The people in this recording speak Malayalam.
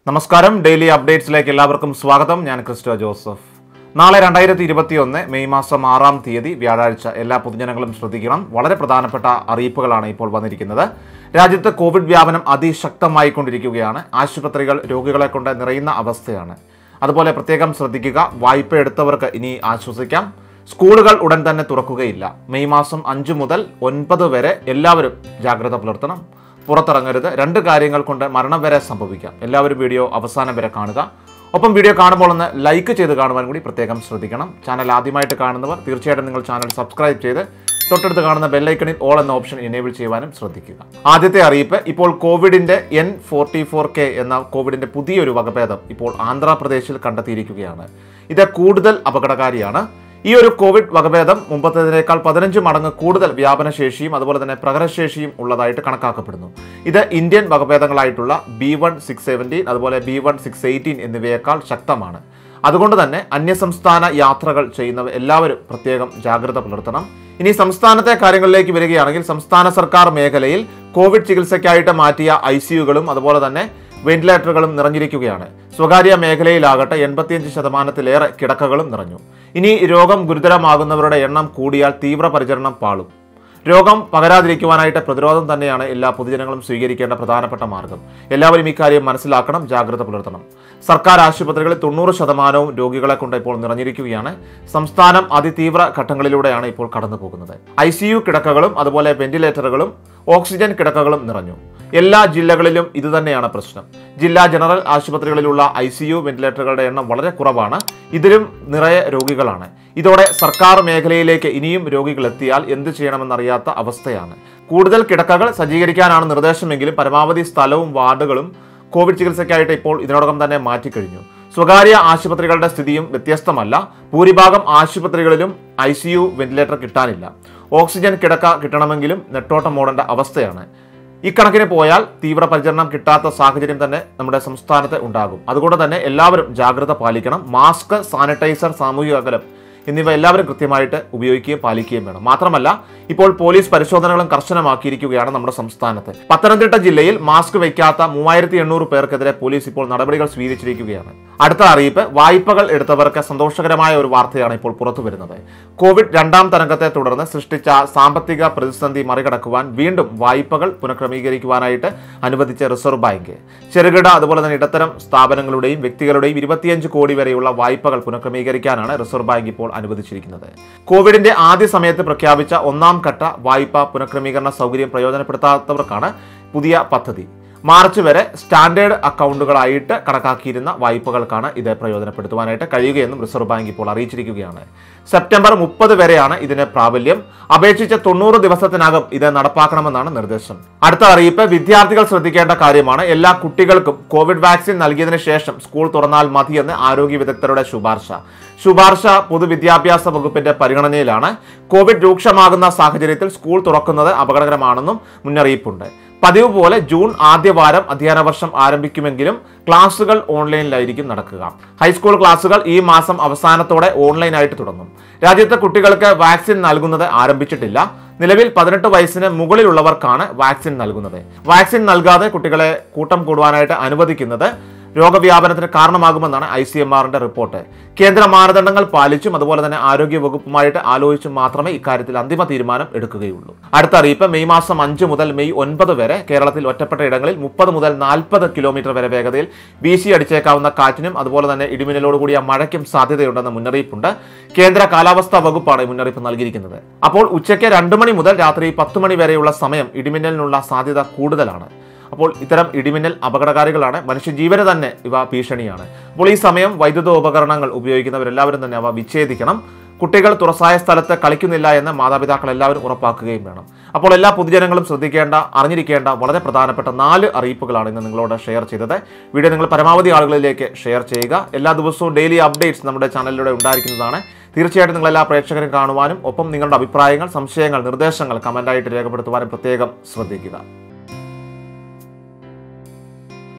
നമസ്കാരം ഡെയിലി അപ്ഡേറ്റ്സിലേക്ക് എല്ലാവർക്കും സ്വാഗതം ഞാൻ ക്രിസ്റ്റോ ജോസഫ് നാളെ രണ്ടായിരത്തി ഇരുപത്തി ഒന്ന് മെയ് മാസം ആറാം തീയതി വ്യാഴാഴ്ച എല്ലാ പൊതുജനങ്ങളും ശ്രദ്ധിക്കണം വളരെ പ്രധാനപ്പെട്ട അറിയിപ്പുകളാണ് ഇപ്പോൾ വന്നിരിക്കുന്നത് രാജ്യത്ത് കോവിഡ് വ്യാപനം അതിശക്തമായി കൊണ്ടിരിക്കുകയാണ് ആശുപത്രികൾ രോഗികളെ കൊണ്ട് നിറയുന്ന അവസ്ഥയാണ് അതുപോലെ പ്രത്യേകം ശ്രദ്ധിക്കുക വായ്പ എടുത്തവർക്ക് ഇനി ആശ്വസിക്കാം സ്കൂളുകൾ ഉടൻ തന്നെ തുറക്കുകയില്ല മെയ് മാസം അഞ്ച് മുതൽ ഒൻപത് വരെ എല്ലാവരും ജാഗ്രത പുലർത്തണം പുറത്തിറങ്ങരുത് രണ്ട് കാര്യങ്ങൾ കൊണ്ട് മരണം വരെ സംഭവിക്കാം എല്ലാവരും വീഡിയോ അവസാനം വരെ കാണുക ഒപ്പം വീഡിയോ കാണുമ്പോൾ ഒന്ന് ലൈക്ക് ചെയ്ത് കാണുവാൻ കൂടി പ്രത്യേകം ശ്രദ്ധിക്കണം ചാനൽ ആദ്യമായിട്ട് കാണുന്നവർ തീർച്ചയായിട്ടും നിങ്ങൾ ചാനൽ സബ്സ്ക്രൈബ് ചെയ്ത് തൊട്ടടുത്ത് കാണുന്ന ബെല്ലൈക്കണിൽ ഓൾ എന്ന ഓപ്ഷൻ എനേബിൾ ചെയ്യുവാനും ശ്രദ്ധിക്കുക ആദ്യത്തെ അറിയിപ്പ് ഇപ്പോൾ കോവിഡിന്റെ എൻ ഫോർട്ടി ഫോർ കെ എന്ന കോവിഡിന്റെ പുതിയൊരു വകഭേദം ഇപ്പോൾ ആന്ധ്രാപ്രദേശിൽ കണ്ടെത്തിയിരിക്കുകയാണ് ഇത് കൂടുതൽ അപകടകാരിയാണ് ഈ ഒരു കോവിഡ് വകഭേദം മുമ്പത്തേതിനേക്കാൾ പതിനഞ്ച് മടങ്ങ് കൂടുതൽ വ്യാപനശേഷിയും അതുപോലെ തന്നെ പ്രകടശേഷിയും ഉള്ളതായിട്ട് കണക്കാക്കപ്പെടുന്നു ഇത് ഇന്ത്യൻ വകഭേദങ്ങളായിട്ടുള്ള ബി വൺ സിക്സ് സെവൻറ്റീൻ അതുപോലെ ബി വൺ സിക്സ് എയ്റ്റീൻ എന്നിവയേക്കാൾ ശക്തമാണ് അതുകൊണ്ട് തന്നെ അന്യസംസ്ഥാന യാത്രകൾ ചെയ്യുന്നവർ എല്ലാവരും പ്രത്യേകം ജാഗ്രത പുലർത്തണം ഇനി സംസ്ഥാനത്തെ കാര്യങ്ങളിലേക്ക് വരികയാണെങ്കിൽ സംസ്ഥാന സർക്കാർ മേഖലയിൽ കോവിഡ് ചികിത്സയ്ക്കായിട്ട് മാറ്റിയ ഐ സിയുകളും അതുപോലെ തന്നെ വെന്റിലേറ്ററുകളും നിറഞ്ഞിരിക്കുകയാണ് സ്വകാര്യ മേഖലയിലാകട്ടെ എൺപത്തിയഞ്ച് ശതമാനത്തിലേറെ കിടക്കകളും നിറഞ്ഞു ഇനി രോഗം ഗുരുതരമാകുന്നവരുടെ എണ്ണം കൂടിയാൽ തീവ്രപരിചരണം പാളും രോഗം പകരാതിരിക്കുവാനായിട്ട് പ്രതിരോധം തന്നെയാണ് എല്ലാ പൊതുജനങ്ങളും സ്വീകരിക്കേണ്ട പ്രധാനപ്പെട്ട മാർഗം എല്ലാവരും ഇക്കാര്യം മനസ്സിലാക്കണം ജാഗ്രത പുലർത്തണം സർക്കാർ ആശുപത്രികളിൽ തൊണ്ണൂറ് ശതമാനവും രോഗികളെ കൊണ്ട് ഇപ്പോൾ നിറഞ്ഞിരിക്കുകയാണ് സംസ്ഥാനം അതിതീവ്ര ഘട്ടങ്ങളിലൂടെയാണ് ഇപ്പോൾ കടന്നു പോകുന്നത് ഐ സി യു കിടക്കകളും അതുപോലെ വെന്റിലേറ്ററുകളും ഓക്സിജൻ കിടക്കകളും നിറഞ്ഞു എല്ലാ ജില്ലകളിലും ഇതുതന്നെയാണ് പ്രശ്നം ജില്ലാ ജനറൽ ആശുപത്രികളിലുള്ള ഐ സി യു വെന്റിലേറ്ററുകളുടെ എണ്ണം വളരെ കുറവാണ് ഇതിലും നിറയെ രോഗികളാണ് ഇതോടെ സർക്കാർ മേഖലയിലേക്ക് ഇനിയും രോഗികൾ എത്തിയാൽ എന്ത് ചെയ്യണമെന്നറിയാത്ത അവസ്ഥയാണ് കൂടുതൽ കിടക്കകൾ സജ്ജീകരിക്കാനാണ് നിർദ്ദേശമെങ്കിലും പരമാവധി സ്ഥലവും വാർഡുകളും കോവിഡ് ചികിത്സയ്ക്കായിട്ട് ഇപ്പോൾ ഇതിനോടകം തന്നെ മാറ്റിക്കഴിഞ്ഞു സ്വകാര്യ ആശുപത്രികളുടെ സ്ഥിതിയും വ്യത്യസ്തമല്ല ഭൂരിഭാഗം ആശുപത്രികളിലും ഐ സി യു വെന്റിലേറ്റർ കിട്ടാനില്ല ഓക്സിജൻ കിടക്ക കിട്ടണമെങ്കിലും നെട്ടോട്ടം ഓടേണ്ട അവസ്ഥയാണ് ഇക്കണക്കിന് പോയാൽ തീവ്രപരിചരണം കിട്ടാത്ത സാഹചര്യം തന്നെ നമ്മുടെ സംസ്ഥാനത്ത് ഉണ്ടാകും അതുകൊണ്ട് തന്നെ എല്ലാവരും ജാഗ്രത പാലിക്കണം മാസ്ക് സാനിറ്റൈസർ സാമൂഹിക അകലം എന്നിവ എല്ലാവരും കൃത്യമായിട്ട് ഉപയോഗിക്കുകയും പാലിക്കുകയും വേണം മാത്രമല്ല ഇപ്പോൾ പോലീസ് പരിശോധനകളും കർശനമാക്കിയിരിക്കുകയാണ് നമ്മുടെ സംസ്ഥാനത്ത് പത്തനംതിട്ട ജില്ലയിൽ മാസ്ക് വയ്ക്കാത്ത മൂവായിരത്തി എണ്ണൂറ് പേർക്കെതിരെ പോലീസ് ഇപ്പോൾ നടപടികൾ സ്വീകരിച്ചിരിക്കുകയാണ് അടുത്ത അറിയിപ്പ് വായ്പകൾ എടുത്തവർക്ക് സന്തോഷകരമായ ഒരു വാർത്തയാണ് ഇപ്പോൾ പുറത്തു വരുന്നത് കോവിഡ് രണ്ടാം തരംഗത്തെ തുടർന്ന് സൃഷ്ടിച്ച സാമ്പത്തിക പ്രതിസന്ധി മറികടക്കുവാൻ വീണ്ടും വായ്പകൾ പുനഃക്രമീകരിക്കുവാനായിട്ട് അനുവദിച്ച റിസർവ് ബാങ്ക് ചെറുകിട അതുപോലെ തന്നെ ഇടത്തരം സ്ഥാപനങ്ങളുടെയും വ്യക്തികളുടെയും ഇരുപത്തിയഞ്ച് കോടി വരെയുള്ള വായ്പകൾ പുനഃക്രമീകരിക്കാനാണ് റിസർവ് ബാങ്ക് ഇപ്പോൾ അനുവദിച്ചിരിക്കുന്നത് കോവിഡിന്റെ ആദ്യ സമയത്ത് പ്രഖ്യാപിച്ച ഒന്നാം ഘട്ട വായ്പ പുനഃക്രമീകരണ സൗകര്യം പ്രയോജനപ്പെടുത്താത്തവർക്കാണ് പുതിയ പദ്ധതി മാർച്ച് വരെ സ്റ്റാൻഡേർഡ് അക്കൗണ്ടുകളായിട്ട് കണക്കാക്കിയിരുന്ന വായ്പകൾക്കാണ് ഇത് പ്രയോജനപ്പെടുത്തുവാനായിട്ട് കഴിയുകയെന്നും റിസർവ് ബാങ്ക് ഇപ്പോൾ അറിയിച്ചിരിക്കുകയാണ് സെപ്റ്റംബർ മുപ്പത് വരെയാണ് ഇതിന് പ്രാബല്യം അപേക്ഷിച്ച തൊണ്ണൂറ് ദിവസത്തിനകം ഇത് നടപ്പാക്കണമെന്നാണ് നിർദ്ദേശം അടുത്ത അറിയിപ്പ് വിദ്യാർത്ഥികൾ ശ്രദ്ധിക്കേണ്ട കാര്യമാണ് എല്ലാ കുട്ടികൾക്കും കോവിഡ് വാക്സിൻ നൽകിയതിനു ശേഷം സ്കൂൾ തുറന്നാൽ മതിയെന്ന് ആരോഗ്യ വിദഗ്ധരുടെ ശുപാർശ ശുപാർശ പൊതുവിദ്യാഭ്യാസ വകുപ്പിന്റെ പരിഗണനയിലാണ് കോവിഡ് രൂക്ഷമാകുന്ന സാഹചര്യത്തിൽ സ്കൂൾ തുറക്കുന്നത് അപകടകരമാണെന്നും മുന്നറിയിപ്പുണ്ട് പതിവ് പോലെ ജൂൺ ആദ്യവാരം അധ്യയന വർഷം ആരംഭിക്കുമെങ്കിലും ക്ലാസുകൾ ഓൺലൈനിലായിരിക്കും നടക്കുക ഹൈസ്കൂൾ ക്ലാസുകൾ ഈ മാസം അവസാനത്തോടെ ഓൺലൈനായിട്ട് തുടങ്ങും രാജ്യത്തെ കുട്ടികൾക്ക് വാക്സിൻ നൽകുന്നത് ആരംഭിച്ചിട്ടില്ല നിലവിൽ പതിനെട്ട് വയസ്സിന് മുകളിലുള്ളവർക്കാണ് വാക്സിൻ നൽകുന്നത് വാക്സിൻ നൽകാതെ കുട്ടികളെ കൂട്ടം കൂടുവാനായിട്ട് അനുവദിക്കുന്നത് രോഗവ്യാപനത്തിന് കാരണമാകുമെന്നാണ് ഐ സി എം ആറിന്റെ റിപ്പോർട്ട് കേന്ദ്ര മാനദണ്ഡങ്ങൾ പാലിച്ചും അതുപോലെ തന്നെ ആരോഗ്യ വകുപ്പുമായിട്ട് ആലോചിച്ചും മാത്രമേ ഇക്കാര്യത്തിൽ അന്തിമ തീരുമാനം എടുക്കുകയുള്ളൂ അടുത്ത അറിയിപ്പ് മെയ് മാസം അഞ്ച് മുതൽ മെയ് ഒൻപത് വരെ കേരളത്തിൽ ഒറ്റപ്പെട്ട ഇടങ്ങളിൽ മുപ്പത് മുതൽ നാൽപ്പത് കിലോമീറ്റർ വരെ വേഗതയിൽ വീശി അടിച്ചേക്കാവുന്ന കാറ്റിനും അതുപോലെ തന്നെ ഇടിമിന്നലോട് കൂടിയ മഴയ്ക്കും സാധ്യതയുണ്ടെന്ന മുന്നറിയിപ്പുണ്ട് കേന്ദ്ര കാലാവസ്ഥാ വകുപ്പാണ് ഈ മുന്നറിയിപ്പ് നൽകിയിരിക്കുന്നത് അപ്പോൾ ഉച്ചയ്ക്ക് രണ്ട് മണി മുതൽ രാത്രി പത്ത് മണി വരെയുള്ള സമയം ഇടിമിന്നലിനുള്ള സാധ്യത കൂടുതലാണ് അപ്പോൾ ഇത്തരം ഇടിമിന്നൽ അപകടകാരികളാണ് മനുഷ്യജീവന് തന്നെ ഇവ ഭീഷണിയാണ് അപ്പോൾ ഈ സമയം വൈദ്യുത ഉപകരണങ്ങൾ ഉപയോഗിക്കുന്നവരെല്ലാവരും തന്നെ അവ വിച്ഛേദിക്കണം കുട്ടികൾ തുറസായ സ്ഥലത്ത് കളിക്കുന്നില്ല എന്ന് മാതാപിതാക്കൾ എല്ലാവരും ഉറപ്പാക്കുകയും വേണം അപ്പോൾ എല്ലാ പൊതുജനങ്ങളും ശ്രദ്ധിക്കേണ്ട അറിഞ്ഞിരിക്കേണ്ട വളരെ പ്രധാനപ്പെട്ട നാല് അറിയിപ്പുകളാണ് ഇന്ന് നിങ്ങളോട് ഷെയർ ചെയ്തത് വീഡിയോ നിങ്ങൾ പരമാവധി ആളുകളിലേക്ക് ഷെയർ ചെയ്യുക എല്ലാ ദിവസവും ഡെയിലി അപ്ഡേറ്റ്സ് നമ്മുടെ ചാനലിലൂടെ ഉണ്ടായിരിക്കുന്നതാണ് തീർച്ചയായിട്ടും നിങ്ങൾ എല്ലാ പ്രേക്ഷകരും കാണുവാനും ഒപ്പം നിങ്ങളുടെ അഭിപ്രായങ്ങൾ സംശയങ്ങൾ നിർദ്ദേശങ്ങൾ കമൻ്റായിട്ട് രേഖപ്പെടുത്തുവാനും പ്രത്യേകം ശ്രദ്ധിക്കുക